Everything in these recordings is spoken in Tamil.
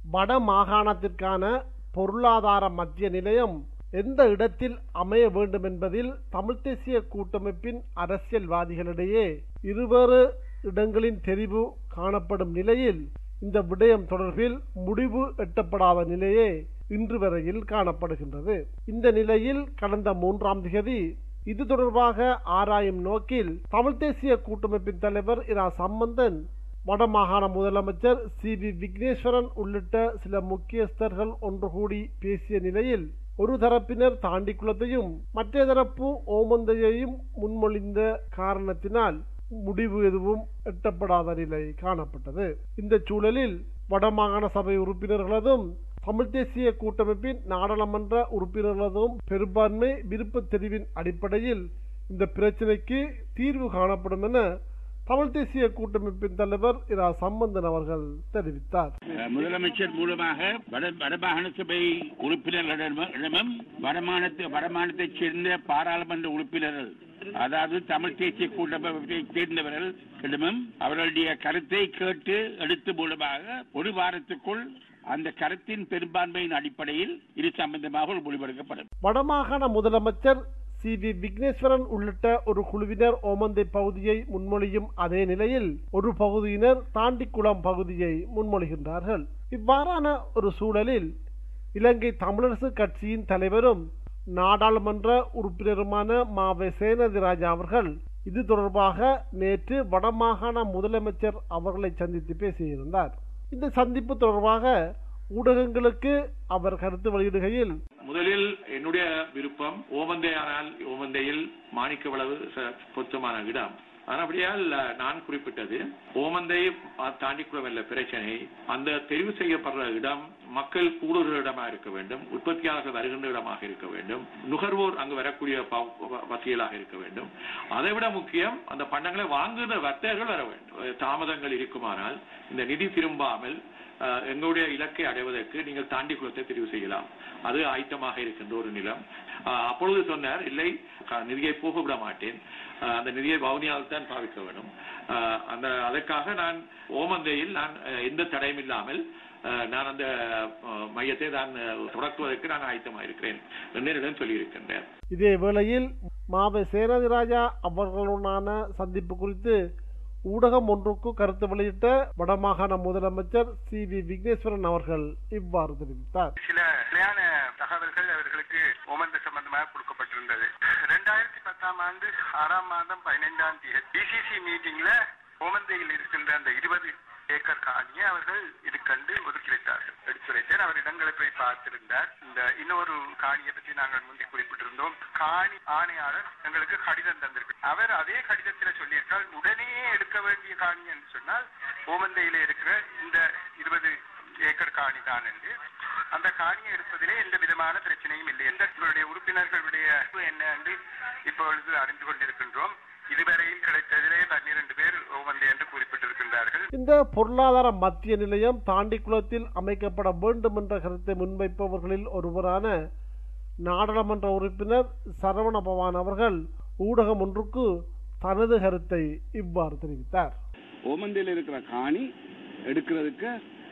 வட மாகாணத்திற்கான பொருளாதார மத்திய நிலையம் எந்த இடத்தில் அமைய வேண்டும் என்பதில் தமிழ்த் தேசிய கூட்டமைப்பின் அரசியல்வாதிகளிடையே இருவேறு இடங்களின் தெரிவு காணப்படும் நிலையில் இந்த விடயம் தொடர்பில் முடிவு எட்டப்படாத நிலையே இன்று வரையில் காணப்படுகின்றது இந்த நிலையில் கடந்த மூன்றாம் திகதி இது தொடர்பாக ஆராயும் நோக்கில் தமிழ்த் தேசிய கூட்டமைப்பின் தலைவர் இரா சம்பந்தன் வடமாகாண முதலமைச்சர் சி வி விக்னேஸ்வரன் உள்ளிட்ட சில முக்கியஸ்தர்கள் ஒன்று கூடி பேசிய நிலையில் ஒரு தரப்பினர் தாண்டிக்குளத்தையும் மற்ற தரப்பு ஓமந்தையையும் முன்மொழிந்த காரணத்தினால் முடிவு எதுவும் எட்டப்படாத நிலை காணப்பட்டது இந்த சூழலில் வடமாகாண சபை உறுப்பினர்களதும் தமிழ்த் தேசிய கூட்டமைப்பின் நாடாளுமன்ற உறுப்பினர்களதும் பெரும்பான்மை விருப்பத் தெரிவின் அடிப்படையில் இந்த பிரச்சினைக்கு தீர்வு காணப்படும் என தமிழ்த் தேசிய கூட்டமைப்பின் தலைவர் இரா சம்பந்தன் அவர்கள் தெரிவித்தார் முதலமைச்சர் மூலமாக வட வடமாகாண சபை உறுப்பினர்களிடமும் வடமாநில வடமாநிலத்தைச் சேர்ந்த பாராளுமன்ற உறுப்பினர்கள் அதாவது தமிழ் தேசிய கூட்டமைப்பை சேர்ந்தவர்களிடமும் அவர்களுடைய கருத்தை கேட்டு எடுத்து மூலமாக ஒரு வாரத்துக்குள் அந்த கருத்தின் பெரும்பான்மையின் அடிப்படையில் இது சம்பந்தமாக ஒரு முடிவெடுக்கப்படும் வடமாகாண முதலமைச்சர் சி வி விக்னேஸ்வரன் உள்ளிட்ட ஒரு குழுவினர் ஓமந்தை பகுதியை முன்மொழியும் அதே நிலையில் ஒரு பகுதியினர் தாண்டிக்குளம் பகுதியை முன்மொழிகின்றார்கள் இவ்வாறான ஒரு சூழலில் இலங்கை தமிழரசு கட்சியின் தலைவரும் நாடாளுமன்ற உறுப்பினருமான மாவே சேனதிராஜா அவர்கள் இது தொடர்பாக நேற்று வடமாகாண முதலமைச்சர் அவர்களை சந்தித்து பேசியிருந்தார் இந்த சந்திப்பு தொடர்பாக ஊடகங்களுக்கு அவர் கருத்து வெளியிடுகையில் முதலில் என்னுடைய விருப்பம் ஓமந்தையானால் ஓமந்தையில் மாணிக்க விளவு பொருத்தமான இடம் ஆனபடியால் நான் குறிப்பிட்டது ஓமந்தை தாண்டிக்குளம் இல்ல பிரச்சனை அந்த தெரிவு செய்யப்படுற இடம் மக்கள் கூடுகிற இடமா இருக்க வேண்டும் உற்பத்தியாளர்கள் வருகின்ற இடமாக இருக்க வேண்டும் நுகர்வோர் அங்கு வரக்கூடிய வசதிகளாக இருக்க வேண்டும் அதை விட முக்கியம் அந்த பண்டங்களை வாங்குகிற வர்த்தகர்கள் வர வேண்டும் தாமதங்கள் இருக்குமானால் இந்த நிதி திரும்பாமல் எங்களுடைய இலக்கை அடைவதற்கு நீங்கள் தாண்டி குளத்தை தெரிவு செய்யலாம் அது ஆயத்தமாக இருக்கின்ற ஒரு நிலம் அப்பொழுது சொன்னார் இல்லை நிதியை போக விட மாட்டேன் அந்த நிதியை வவுனியால் தான் பாவிக்க வேண்டும் அந்த அதற்காக நான் ஓமந்தையில் நான் எந்த தடையும் இல்லாமல் நான் அந்த மையத்தை நான் தொடக்குவதற்கு நான் ஆயத்தமாக இருக்கிறேன் என்னிடம் சொல்லியிருக்கின்றேன் இதே வேளையில் மாவை சேனதிராஜா அவர்களுடனான சந்திப்பு குறித்து ஊடகம் ஒன்றுக்கு கருத்து வெளியிட்ட வடமாகாண முதலமைச்சர் சி வி விக்னேஸ்வரன் அவர்கள் இவ்வாறு தெரிவித்தார் சில நிலையான தகவல்கள் அவர்களுக்கு ஓமந்த சம்பந்தமாக கொடுக்கப்பட்டிருந்தது இரண்டாயிரத்தி பத்தாம் ஆண்டு ஆறாம் மாதம் பதினைந்தாம் தேதி பிசிசி மீட்டிங்ல ஓமந்தையில் இருக்கின்ற அந்த இருபது ஏக்கர் காணியை அவர்கள் இது கண்டு ஒதுக்கி வைத்தார்கள் எடுத்துரைத்தார் அவர் இடங்களை போய் பார்த்திருந்தார் இந்த இன்னொரு காணியை பற்றி நாங்கள் முந்தி குறிப்பிட்டிருந்தோம் காணி ஆணையாளர் எங்களுக்கு கடிதம் தந்திருக்கு அவர் அதே கடிதத்தில் சொல்லியிருக்கால் உடனே எடுக்க வேண்டிய காணி என்று சொன்னால் ஓமந்தையில இருக்கிற இந்த இருபது ஏக்கர் காணி தான் என்று அந்த காணியை எடுப்பதிலே எந்த விதமான பிரச்சனையும் இல்லை எந்த உறுப்பினர்களுடைய என்ன என்று இப்பொழுது அறிந்து கொண்டிருக்கின்றோம் இதுவரையில் கிடைத்ததிலே பன்னிரண்டு பேர் ஓமந்தை என்று குறிப்பிட்டிருக்கின்றார்கள் இந்த பொருளாதார மத்திய நிலையம் தாண்டிக்குளத்தில் அமைக்கப்பட வேண்டும் என்ற கருத்தை முன்வைப்பவர்களில் ஒருவரான நாடாளுமன்ற உறுப்பினர் சரவண பவான் அவர்கள் ஊடகம் ஒன்றுக்கு தனது கருத்தை இவ்வாறு தெரிவித்தார் ஓமந்தையில் இருக்கிற காணி எடுக்கிறதுக்கு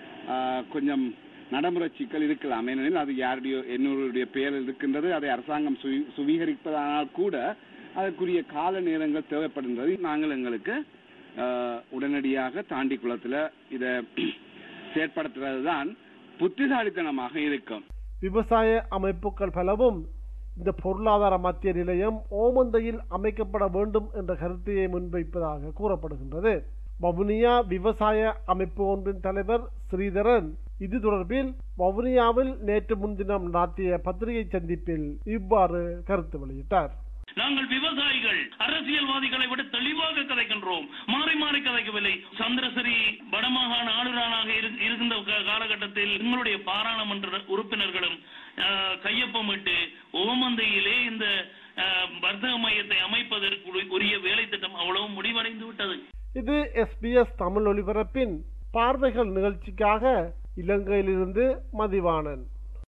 கொஞ்சம் நடைமுறை சிக்கல் இருக்கலாம் ஏனெனில் அது யாருடைய என்னுடைய பெயர் இருக்கின்றது அதை அரசாங்கம் சுவீகரிப்பதானால் கூட அதற்குரிய கால நேரங்கள் தேவைப்படுகின்றது நாங்கள் எங்களுக்கு உடனடியாக தாண்டி குளத்தில் இதை செயற்படுத்துறது தான் புத்திசாலித்தனமாக இருக்கும் விவசாய அமைப்புகள் பலவும் இந்த பொருளாதார மத்திய நிலையம் ஓமந்தையில் அமைக்கப்பட வேண்டும் என்ற கருத்தையை முன்வைப்பதாக கூறப்படுகின்றது வவுனியா விவசாய அமைப்பு ஒன்றின் தலைவர் ஸ்ரீதரன் இது தொடர்பில் வவுனியாவில் நேற்று முன்தினம் நடத்திய பத்திரிகை சந்திப்பில் இவ்வாறு கருத்து வெளியிட்டார் நாங்கள் விவசாயிகள் அரசியல்வாதிகளை விட தெளிவாக கதைக்கின்றோம் மாறி மாறி கதைக்கவில்லை சந்திரசிறி வடமாகாண ஆளுநராக இருக்கின்ற காலகட்டத்தில் எங்களுடைய பாராளுமன்ற உறுப்பினர்களும் கையொப்பமிட்டு ஓமந்தையிலே இந்த வர்த்தக மையத்தை அமைப்பதற்கு உரிய வேலை திட்டம் அவ்வளவு முடிவடைந்து விட்டது இது எஸ்பிஎஸ் தமிழ் ஒலிபரப்பின் பார்வைகள் நிகழ்ச்சிக்காக இலங்கையிலிருந்து மதிவாணன்